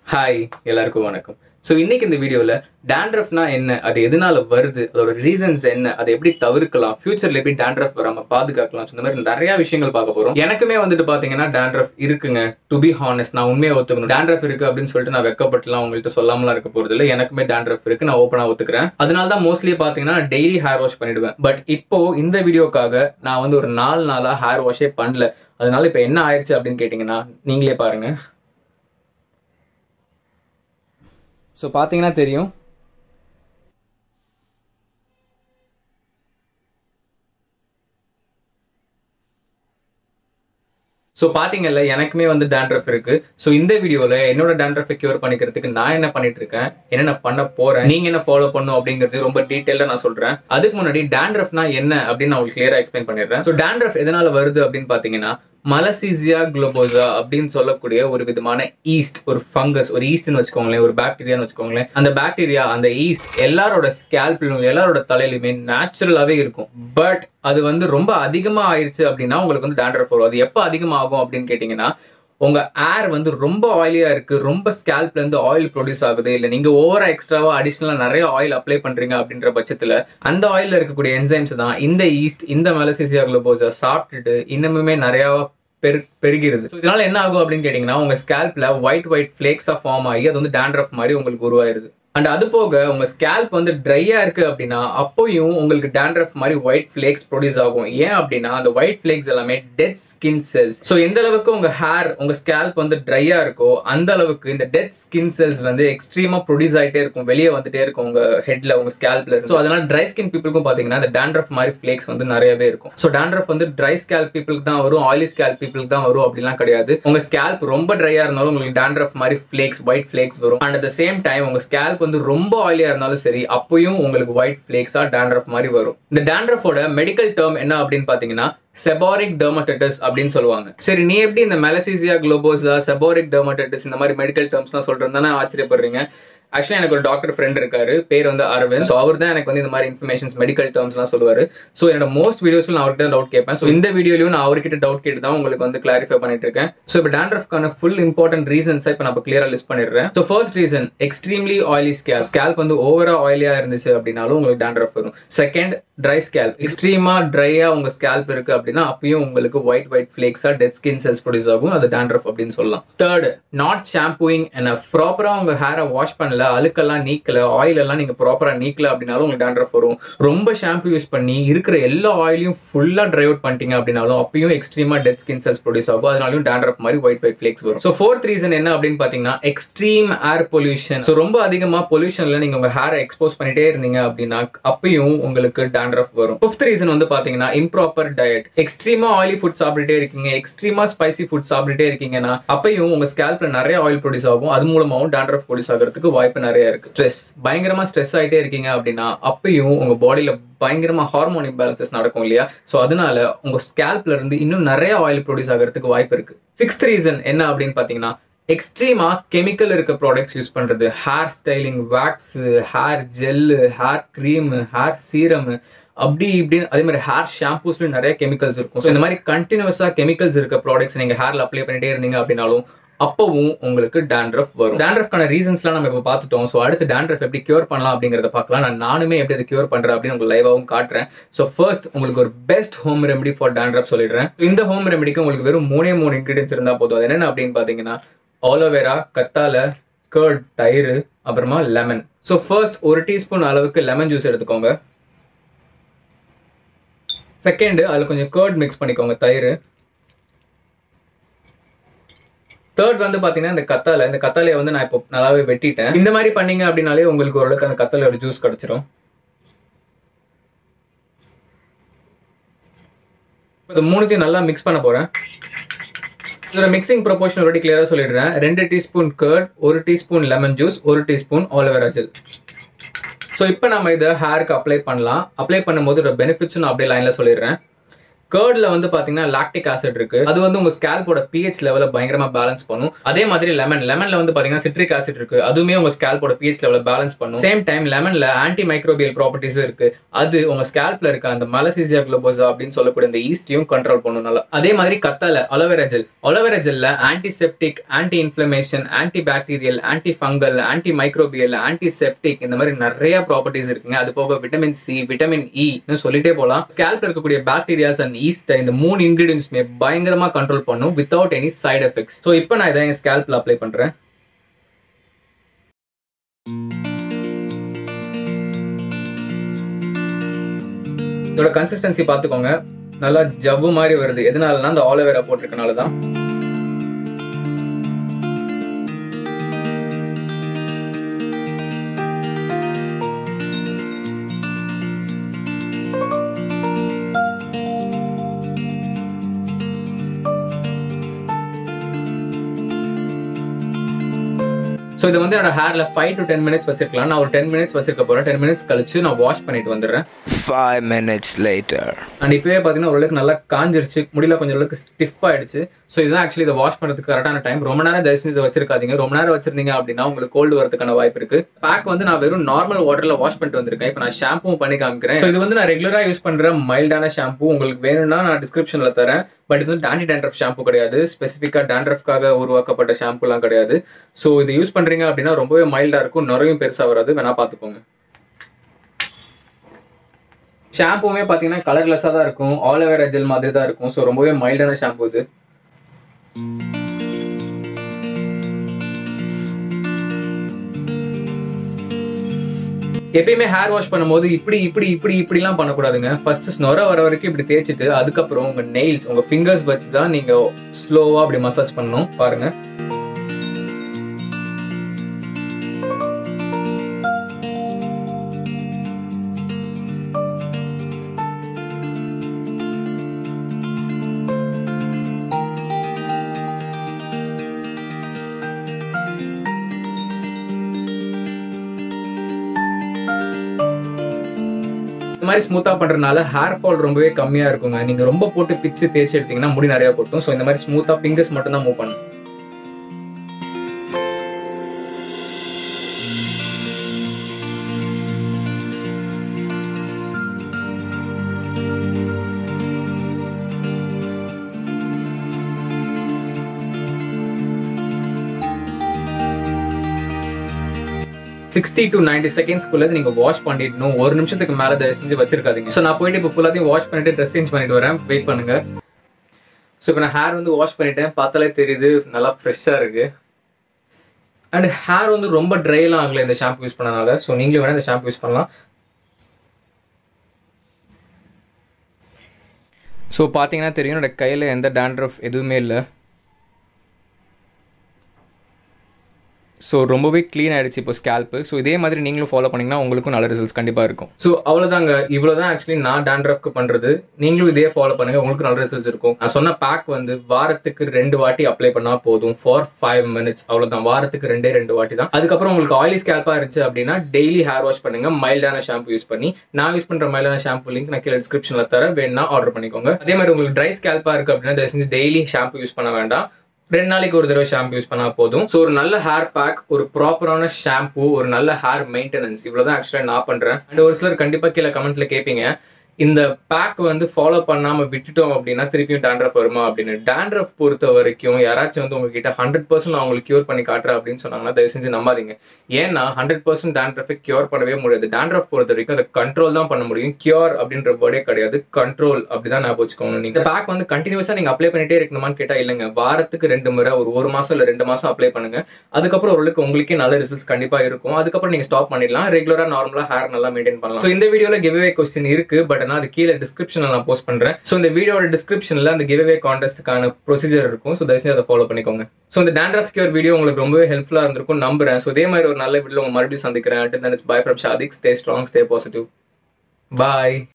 Hi எல்லாருக்கும் வணக்கம் so இன்னைக்கு இந்த வீடியோவில் டேண்ட்ரஃப்னா என்ன அது எதனால வருது அதோட ரீசன்ஸ் என்ன அதை எப்படி தவிர்க்கலாம் ஃபியூச்சர்ல எப்படி டேண்ட்ரஃப் வராம பாதுகாக்கலாம் So, இந்த மாதிரி நிறைய விஷயங்கள் பார்க்க போறோம் எனக்குமே வந்துட்டு பாத்தீங்கன்னா டேண்ட்ரஃப் இருக்குங்க டு பி ஹானஸ்ட் நான் உண்மையை ஒத்துக்கணும் டேண்ட்ரஃப் இருக்கு அப்படின்னு சொல்லிட்டு நான் வெக்கப்பட்டுலாம் உங்கள்கிட்ட சொல்லாமலாம் இருக்க போறது இல்லை எனக்குமே டேண்ட்ரஃப் இருக்கு நான் ஓப்பனா ஒத்துக்கிறேன் அதனால தான் மோஸ்ட்லி பாத்தீங்கன்னா டெய்லி ஹேர் வாஷ் பண்ணிடுவேன் பட் இப்போ இந்த வீடியோக்காக நான் வந்து ஒரு நாலு நாளா ஹேர் வாஷே பண்ணல அதனால இப்போ என்ன ஆயிடுச்சு அப்படின்னு கேட்டிங்கன்னா நீங்களே பாருங்க ஸோ பார்த்தீங்கன்னா தெரியும் ஸோ பார்த்தீங்கல்ல எனக்குமே வந்து டேண்ட்ரஃப் இருக்கு ஸோ இந்த வீடியோவில் என்னோட டேண்ட்ரஃபை கியூர் பண்ணிக்கிறதுக்கு நான் என்ன பண்ணிட்டு இருக்கேன் என்னென்ன பண்ண போறேன் நீங்க என்ன ஃபாலோ பண்ணும் அப்படிங்கிறது ரொம்ப டீட்டெயிலாக நான் சொல்றேன் அதுக்கு முன்னாடி டேண்ட்ரஃப்னா என்ன அப்படின்னு நான் உங்களுக்கு கிளியரா எக்ஸ்பிளைன் பண்ணிடுறேன் ஸோ டேண்ட்ரஃப் எதனால வருது அப்படின்னு பார்த்தீங்கன்னா மலசீசியா குளோபோசா அப்படின்னு சொல்லக்கூடிய ஒரு விதமான ஈஸ்ட் ஒரு ஃபங்கஸ் ஒரு ஈஸ்ட்னு வச்சுக்கோங்களேன் ஒரு பாக்டீரியான்னு வச்சுக்கோங்களேன் அந்த பாக்டீரியா அந்த ஈஸ்ட் எல்லாரோட ஸ்கேல்பிலும் எல்லாரோட தலையிலுமே நேச்சுரலாவே இருக்கும் பட் அது வந்து ரொம்ப அதிகமா ஆயிருச்சு அப்படின்னா உங்களுக்கு வந்து டேண்ட்ரஃப் வரும் அது எப்போ அதிகமாகும் அப்படின்னு கேட்டிங்கன்னா உங்க ஏர் வந்து ரொம்ப ஆயிலியா இருக்கு ரொம்ப ஸ்கேல்ப்ல இருந்து ஆயில் ப்ரொடியூஸ் ஆகுது இல்ல நீங்க ஓவரா எக்ஸ்ட்ராவா அடிஷனலா நிறைய ஆயில் அப்ளை பண்றீங்க அப்படின்ற பட்சத்துல அந்த ஆயில்ல இருக்கக்கூடிய என்சைம்ஸ் தான் இந்த ஈஸ்ட் இந்த மெலசிசியா குளோபோசா சாப்பிட்டுட்டு இன்னமுமே நிறைய பெரு பெருகிறது So, இதனால என்ன ஆகும் அப்படின்னு கேட்டீங்கன்னா உங்க ஸ்கேல்ப்ல ஒயிட் ஒயிட் ஃபிளேக்ஸா ஃபார்ம் ஆகி அது வந்து டேண்ட்ரஃப் மாதிரி உங்களுக்கு உருவாயிருது அண்ட் அது போக உங்க ஸ்கேல்ப் வந்து ட்ரையா இருக்கு அப்படின்னா அப்போயும் உங்களுக்கு டேண்ட்ரஃப் மாதிரி ஒயிட் ஃபிளேக்ஸ் ப்ரொடியூஸ் ஆகும் ஏன் அப்படின்னா அந்த ஒயிட் ஃபிளேக்ஸ் எல்லாமே டெட் ஸ்கின் செல்ஸ் ஸோ எந்த அளவுக்கு உங்க ஹேர் உங்க ஸ்கேல்ப் வந்து ட்ரையா இருக்கோ அந்த அளவுக்கு இந்த டெட் ஸ்கின் செல்ஸ் வந்து எக்ஸ்ட்ரீமா ப்ரொடியூஸ் ஆயிட்டே இருக்கும் வெளியே வந்துட்டே இருக்கும் உங்க ஹெட்ல உங்க ஸ்கேல்ப்ல ஸோ அதனால ட்ரை ஸ்கின் பீப்புளுக்கும் பாத்தீங்கன்னா இந்த டேண்ட்ரஃப் மாதிரி ஃபிளேக்ஸ் வந்து நிறையவே இருக்கும் ஸோ டேண்ட்ரஃப் வந்து ட்ரை ஸ்கேல்ப் பீப்புளுக்கு தான் வரும் ஆயிலி ஸ்கேல்ப் பீப்புளுக்கு தான் வரும் அப்படிலாம் கிடையாது உங்க ஸ்கேல்ப் ரொம்ப ட்ரையா இருந்தாலும் உங்களுக்கு டேண்ட்ரஃப் மாதிரி ஃபிளேக்ஸ் ஒயிட் ஃபிளேக்ஸ் வரும் அண்ட் அட் சேம் டைம் உங்க ஸ்கேல்ப் வந்து ரொம்ப ஆயிலியா இருந்தாலும் சரி அப்பயும் உங்களுக்கு ஒயிட் ஃபிளேக்ஸா டேண்ட்ரஃப் மாதிரி வரும் இந்த டேண்ட்ரஃபோட மெடிக்கல் டேர்ம் என்ன அப்படின்னு பாத்தீங்கன்னா செபாரிக் டெர்மட்டஸ் அப்படின்னு சொல்லுவாங்க சரி நீ எப்படி இந்த மெலசீசியா குளோபோசா செபாரிக் டெர்மட்டஸ் இந்த மாதிரி மெடிக்கல் டேர்ம்ஸ்லாம் சொல்றதுன்னு ஆச்சரியப்படுறீங்க ஆக்சுவலி எனக்கு ஒரு டாக்டர் ஃப்ரெண்ட் இருக்காரு பேர் வந்து அரவிந்த் ஸோ அவர் தான் எனக்கு வந்து இந்த மாதிரி இன்ஃபர்மேஷன்ஸ் மெடிக்கல் டேர்ம்ஸ்லாம் சொல்லுவாரு ஸோ என்னோட மோஸ்ட் வீடியோஸ்ல நான் அவர்கிட்ட டவுட் கேட்பேன் ஸோ இந்த வீடியோலையும் நான் அவர்கிட்ட டவுட் கேட்டு தான் உங்களுக்கு வந்து கிளாரிஃபை பண்ணிட்டு இருக்கேன் ஸோ இப்போ டேண்ட்ரஃப்கான ஃபுல் இம்பார்ட்டன்ட் ரீசன்ஸை இப்போ நம்ம கிளியரா லிஸ்ட் பண்ணிடுறேன் so first reason extremely oily scale scalp வந்து ஓவரா ஆயிலியா இருந்துச்சு அப்படின்னாலும் உங்களுக்கு டேண்ட்ரஃப் வரும் செகண்ட் ட்ரை ஸ்கேல்ப் எக்ஸ்ட்ரீமா ட்ரையா உங்க ஸ்கேல்ப் இருக்கு அப்படின்னா அப்பயும் உங்களுக்கு ஒயிட் ஒயிட் ஃபிளேக்ஸா டெட் ஸ்கின் செல்ஸ் ப்ரொடியூஸ் ஆகும் அது டேண்ட்ரஃப் அப்படின்னு சொல்லலாம் தேர்ட் நாட் ஷாம்பூயிங் என்ன ப்ராப்பரா உங்க ஹேரை வாஷ் பண்ணல அழுக்கெல்லாம் நீக்கல ஆயில் எல்லாம் நீங்க ப்ராப்பரா நீக்கல அப்படின்னாலும் உங்களுக்கு டேண்ட்ரஃப் வரும் ரொம்ப ஷாம்பு யூஸ் பண்ணி இருக்கிற எல்லா ஆயிலையும் ஃபுல்லா ட்ரை அவுட் பண்ணிட்டீங்க அப்படின்னாலும் அப்பயும் எக்ஸ்ட்ரீமா டெட் ஸ்கின் செல்ஸ் ப்ரொடியூஸ் ஆகும் அதனாலும் டேண்ட்ரஃப் மாதிரி ஒயிட் ஒயிட் ஃபிளேக்ஸ் வரும் ஸோ ஃபோர்த் ரீசன் என்ன அப்படின்னு பாத்தீங்கன்னா எக்ஸ்ட்ரீம் ஏர் பொல்யூஷன் ஸோ ரொம்ப அதிகமா பொல்யூஷன்ல நீங்க உங்க ஹேரை எக்ஸ்போஸ் பண்ணிட்டே இருந்தீங்க அப்படின்னா அப்பயும் உங்களுக்கு டேண்ட்ரஃப் வரும் ஃபிஃப்த் ரீசன் வந்து பாத்தீங்கன்னா இம்ப்ராப்பர் டயட் எக்ஸ்ட்ரீமா ஆயிலி ஃபுட் சாப்பிட்டுட்டே இருக்கீங்க எக்ஸ்ட்ரீமா ஸ்பைசி ஃபுட் சாப்பிட்டுட்டே இருக்கீங்கன்னா அப்பயும் உங்க ஸ்கேல்ப்ல நிறைய ஆயில் ப்ரொடியூஸ் ஆகும் அது மூலமாவும் டேண்ட்ரஃப் ப்ரொடியூஸ் ஆகிறதுக்கு வாய்ப்பு நிறைய இருக்கு ஸ்ட்ரெஸ் பயங்கரமா ஸ்ட்ரெஸ் ஆயிட்டே இருக்கீங்க அப்படின்னா அப்பயும் உங்க பாடியில பயங்கரமா ஹார்மோன் இம்பேலன்சஸ் நடக்கும் இல்லையா ஸோ அதனால உங்க ஸ்கேல்ப்ல இருந்து இன்னும் நிறைய ஆயில் ப்ரொடியூஸ் ஆகிறதுக்கு வாய்ப்பு இருக்கு சிக்ஸ்த் ரீசன் என்ன அப்படின்னு பாத்தீங்கன்னா எக்ஸ்ட்ரீமா கெமிக்கல் இருக்க ப்ராடக்ட்ஸ் யூஸ் பண்றது hair styling wax hair gel hair cream hair serum அப்படி இப்படின்னு அதே மாதிரி ஹேர் ஷாம்பூஸ்ல நிறைய கெமிக்கல்ஸ் இருக்கும் ஸோ இந்த மாதிரி கண்டினியூஸா கெமிக்கல்ஸ் இருக்க ப்ராடக்ட்ஸ் நீங்க ஹேர்ல அப்ளை பண்ணிட்டே இருந்தீங்க அப்படின்னாலும் அப்பவும் உங்களுக்கு டேண்ட்ரஃப் வரும் டேண்ட்ரஃப்கான ரீசன்ஸ்லாம் நம்ம இப்போ பார்த்துட்டோம் ஸோ அடுத்து டேண்ட்ரஃப் எப்படி கியூர் பண்ணலாம் அப்படிங்கிறத பார்க்கலாம் நான் நானுமே எப்படி அதை கியூர் பண்றேன் அப்படின்னு உங்களுக்கு லைவாகவும் காட்டுறேன் ஸோ ஃபர்ஸ்ட் உங்களுக்கு ஒரு best home remedy for dandruff சொல்லிடுறேன் இந்த ஹோம் ரெமெடிக்கு உங்களுக்கு வெறும் மூணே மூணு இன்கிரீடியன்ஸ் இருந்தா போதும் அது என்னென்ன அப்படின்னு பார்த்தீங்கன்னா ஆலோவேரா கத்தால கர்ட் தயிர் அப்புறமா லெமன் ஸோ ஃபர்ஸ்ட் ஒரு டீஸ்பூன் அளவுக்கு லெமன் ஜூஸ் எடுத்துக்கோங்க செகண்ட் அதில் கொஞ்சம் கர்ட் மிக்ஸ் பண்ணிக்கோங்க தயிர் தேர்ட் வந்து பாத்தீங்கன்னா இந்த கத்தால இந்த கத்தாலையை வந்து நான் இப்போ நல்லாவே வெட்டிட்டேன் இந்த மாதிரி பண்ணீங்க அப்படின்னாலே உங்களுக்கு ஓரளவுக்கு அந்த கத்தாலையோட ஜூஸ் கிடைச்சிரும் இந்த மூணுத்தையும் நல்லா மிக்ஸ் பண்ண போறேன் இதோட மிக்சிங் ப்ரொபோர்ஷன் ஆல்ரெடி கிளியரா சொல்லிடுறேன் ரெண்டு டீஸ்பூன் கர்ட் ஒரு டீஸ்பூன் லெமன் ஜூஸ் ஒரு டீஸ்பூன் ஆலோவேரா ஜெல் ஸோ இப்போ நம்ம இதை ஹேருக்கு அப்ளை பண்ணலாம் அப்ளை பண்ணும்போது இதோட பெனிஃபிட்ஸ் நான் அப்படியே லைனில் சொல்லிடுறேன் கேர்ட்ல வந்து பாத்தீங்கன்னா லாக்டிக் ஆசிட் இருக்கு அது வந்து உங்க ஸ்கேல்போட பிஹெச் லெவல பயங்கரமா பேலன்ஸ் பண்ணும் அதே மாதிரி லெமன் லெமன்ல வந்து பாத்தீங்கன்னா சிட்ரிக் ஆசிட் இருக்கு அதுவுமே உங்க ஸ்கேல்போட பிஹெச் லெவல பேலன்ஸ் பண்ணும் சேம் டைம் லெமன்ல ஆன்டி மைக்ரோபியல் ப்ராப்பர்ட்டிஸும் இருக்கு அது உங்க ஸ்கேல்ப்ல இருக்க அந்த மலசிசியா குளோபோசா அப்படின்னு சொல்லக்கூடிய இந்த ஈஸ்டையும் கண்ட்ரோல் பண்ணும் நல்லா அதே மாதிரி கத்தால அலோவேரா ஜெல் அலோவேரா ஜெல்ல antiseptic anti inflammation anti bacterial anti fungal anti microbial antiseptic இந்த மாதிரி நிறைய ப்ராப்பர்ட்டிஸ் இருக்குங்க அது போக விட்டமின் சி விட்டமின் இ சொல்லிட்டே போலாம் ஸ்கேல்ப்ல இருக்கக்கூடிய பாக்டீரியாஸ் அண்ட் ஈஸ்ட் இந்த மூணு இன்கிரீடியன்ஸ்மே பயங்கரமா கண்ட்ரோல் பண்ணும் without any side effects so இப்போ நான் இதை என் ஸ்கேல்ப்ல அப்ளை பண்றேன் இதோட கன்சிஸ்டன்சி பார்த்துக்கோங்க நல்லா ஜவ்வு மாதிரி வருது எதனாலனா அந்த ஆலோவேரா போட்டிருக்கனால தான் ஸோ இது வந்து என்னோட ஹேர்ல ஃபைவ் டு டென் மினிட்ஸ் வச்சிருக்கலாம் நான் ஒரு டென் மினிட்ஸ் வச்சிருக்க போறேன் டென் மினிட்ஸ் கழிச்சு நான் வாஷ் பண்ணிட்டு வந்துடுறேன் Five minutes later. அண்ட் இப்பவே பார்த்தீங்கன்னா ஓரளவுக்கு நல்லா காஞ்சிருச்சு முடியல கொஞ்சம் அளவுக்கு ஸ்டிஃப் ஆயிடுச்சு ஸோ இதுதான் ஆக்சுவலி இதை வாஷ் பண்ணுறதுக்கு கரெக்டான டைம் ரொம்ப நேரம் தயவு செஞ்சு இதை வச்சிருக்காதீங்க ரொம்ப நேரம் வச்சிருந்தீங்க அப்படின்னா உங்களுக்கு கோல்டு வரதுக்கான வாய்ப்பு இருக்கு பேக் வந்து நான் வெறும் நார்மல் வாட்டர்ல வாஷ் பண்ணிட்டு வந்திருக்கேன் இப்போ நான் ஷாம்பும் பண்ணி காமிக்கிறேன் So இது வந்து நான் ரெகுலரா யூஸ் பண்ற மைல்டான ஷாம்பு உங்களுக்கு வேணும்னா நான் டிஸ்கிரிப்ஷன்ல தரேன் பட் இது வந்து ஆன்டி டேண்ட்ரஃப் ஷாம்பு கிடையாது ஸ்பெசிஃபிக்காக டேண்ட்ரஃப்காக உருவாக்கப்பட்ட ஷாம்புலாம் கிடையாது ஸோ இது யூஸ் பண்றீங்க அப்படின்னா ரொம்பவே மைல்டா இருக்கும் நிறையும் பெருசா வராது வேணா பார்த்துக்கோங்க ஷாம்புமே பார்த்தீங்கன்னா கலர்லெஸ்ஸாக தான் இருக்கும் ஆலோவேரா ஜெல் மாதிரி தான் இருக்கும் ஸோ ரொம்பவே மைல்டான ஷாம்பு இது எப்பயுமே ஹேர் வாஷ் பண்ணும்போது இப்படி இப்படி இப்படி இப்படிலாம் பண்ணக்கூடாதுங்க ஃபர்ஸ்ட் ஸ்னொர வர வரைக்கும் இப்படி தேய்ச்சிட்டு அதுக்கப்புறம் உங்க நெயில்ஸ் உங்க ஃபிங்கர்ஸ் வச்சு தான் நீங்க ஸ்லோவா அப்படி மசாஜ் பண்ணணும் பாருங்க இந்த மாதிரி ஸ்மூத்தா பண்றதுனால ஹேர் ஃபால் ரொம்பவே கம்மியா இருக்குங்க நீங்க ரொம்ப போட்டு பிச்சு தேய்ச்சி எடுத்தீங்கன்னா முடி நிறைய கொட்டும் ஸோ இந்த மாதிரி ஸ்மூத்தா ஃபிங்கர்ஸ் மட்டும் தான் மூவ் பண்ணும் சிக்ஸ்டி டு நைன்டி செகண்ட்ஸ்க்குள்ள நீங்க வாஷ் பண்ணிடணும் ஒரு நிமிஷத்துக்கு மேல தயவு செஞ்சு வச்சிருக்காதீங்க ஸோ நான் போயிட்டு இப்போ ஃபுல்லாத்தையும் வாஷ் பண்ணிட்டு ட்ரெஸ் சேஞ்ச் பண்ணிட்டு வரேன் வெயிட் பண்ணுங்க ஸோ இப்போ நான் ஹேர் வந்து வாஷ் பண்ணிட்டேன் பார்த்தாலே தெரியுது நல்லா ஃப்ரெஷ்ஷாக இருக்கு அண்ட் ஹேர் வந்து ரொம்ப ட்ரைலாம் ஆகல இந்த ஷாம்பு யூஸ் பண்ணனால ஸோ நீங்களும் வேணா இந்த ஷாம்பு யூஸ் பண்ணலாம் ஸோ பார்த்தீங்கன்னா தெரியும் என்னோட கையில் எந்த டேண்ட்ரஃப் எதுவுமே இல்லை ஸோ ரொம்பவே க்ளீன் ஆயிடுச்சு இப்போ ஸ்கேல்ப்பு ஸோ இதே மாதிரி நீங்களும் ஃபாலோ பண்ணீங்கன்னா உங்களுக்கும் நல்ல ரிசல்ட்ஸ் கண்டிப்பாக இருக்கும் ஸோ அவ்வளோதாங்க இவ்வளோ தான் ஆக்சுவலி நான் டேண்ட்ரஃப்க்கு பண்ணுறது நீங்களும் இதே ஃபாலோ பண்ணுங்க உங்களுக்கு நல்ல ரிசல்ட்ஸ் இருக்கும் நான் சொன்ன பேக் வந்து வாரத்துக்கு ரெண்டு வாட்டி அப்ளை பண்ணால் போதும் ஃபார் ஃபைவ் மினிட்ஸ் அவ்வளோதான் வாரத்துக்கு ரெண்டே ரெண்டு வாட்டி தான் அதுக்கப்புறம் உங்களுக்கு ஆயிலி ஸ்கேல்பாக இருந்துச்சு அப்படின்னா டெய்லி ஹேர் வாஷ் பண்ணுங்க மைல்டான ஷாம்பு யூஸ் பண்ணி நான் யூஸ் பண்ணுற மைல்டான ஷாம்பு லிங்க் நான் கீழே டிஸ்கிரிப்ஷனில் தர வேணா ஆர்டர் பண்ணிக்கோங்க அதே மாதிரி உங்களுக்கு ட்ரை ஸ்கேல்பாக இருக்கு அப்படின்னா தயவு செஞ்சு டெய்லி ஷாம்பு யூஸ் பண்ண வேண்டாம் ரெண்டு நாளைக்கு ஒரு தடவை ஷாம்பு யூஸ் பண்ணா போதும் ஸோ ஒரு நல்ல ஹேர் பேக் ஒரு ப்ராப்பரான ஷாம்பு ஒரு நல்ல ஹேர் மெயின்டெனன்ஸ் இவ்வளவுதான் ஆக்சுவலாக நான் பண்றேன் அண்ட் ஒரு சிலர் கண்டிப்பா கீழே கமெண்ட்ல கேட்பீங்க இந்த பேக் வந்து ஃபாலோ பண்ணாம விட்டுட்டோம் அப்படின்னா திருப்பியும் டேண்ட்ரஃப் வருமா அப்படின்னு டேண்ட்ரஃப் பொறுத்த வரைக்கும் யாராச்சும் வந்து உங்ககிட்ட ஹண்ட்ரட் பர்சன்ட் நான் உங்களுக்கு கியூர் பண்ணி காட்டுறேன் அப்படின்னு சொன்னாங்கன்னா தயவு செஞ்சு நம்பாதீங்க ஏன்னா ஹண்ட்ரட் பர்சன்ட் டேண்ட்ரஃபை கியூர் பண்ணவே முடியாது டேண்ட்ரஃப் பொறுத்த வரைக்கும் அதை கண்ட்ரோல் தான் பண்ண முடியும் கியூர் அப்படின்ற வேர்டே கிடையாது கண்ட்ரோல் அப்படிதான் நான் வச்சுக்கோங்க நீங்க பேக் வந்து கண்டினியூஸா நீங்க அப்ளை பண்ணிட்டே இருக்கணுமான்னு கேட்டா இல்லைங்க வாரத்துக்கு ரெண்டு முறை ஒரு ஒரு மாசம் இல்ல ரெண்டு மாசம் அப்ளை பண்ணுங்க அதுக்கப்புறம் ஓரளவுக்கு உங்களுக்கே நல்ல ரிசல்ட்ஸ் கண்டிப்பா இருக்கும் அதுக்கப்புறம் நீங்க ஸ்டாப் பண்ணிடலாம் ரெகுலரா நார்மலா ஹேர் நல்லா மெயின்டைன் பண்ணலாம் ஸோ இந்த வீடியோல கிவ்வே கொஸ்டின் இருக்கு பட் நான் அது கீழே டிஸ்கிரிப்ஷன்ல நான் போஸ்ட் பண்றேன் ஸோ இந்த வீடியோட டிஸ்கிரிப்ஷன்ல அந்த கிவ்வே கான்டெஸ்ட்டுக்கான ப்ரொசீஜர் இருக்கும் ஸோ தயவுசெய்து அதை ஃபாலோ பண்ணிக்கோங்க ஸோ இந்த டேண்ட்ரஃப் கியூர் வீடியோ உங்களுக்கு ரொம்பவே ஹெல்ப்ஃபுல்லா இருந்திருக்கும் நம்புறேன் ஸோ இதே மாதிரி ஒரு நல்ல வீடியோ உங்க மறுபடியும் சந்திக்கிறேன் and then it's bye from Shadiq stay strong stay positive bye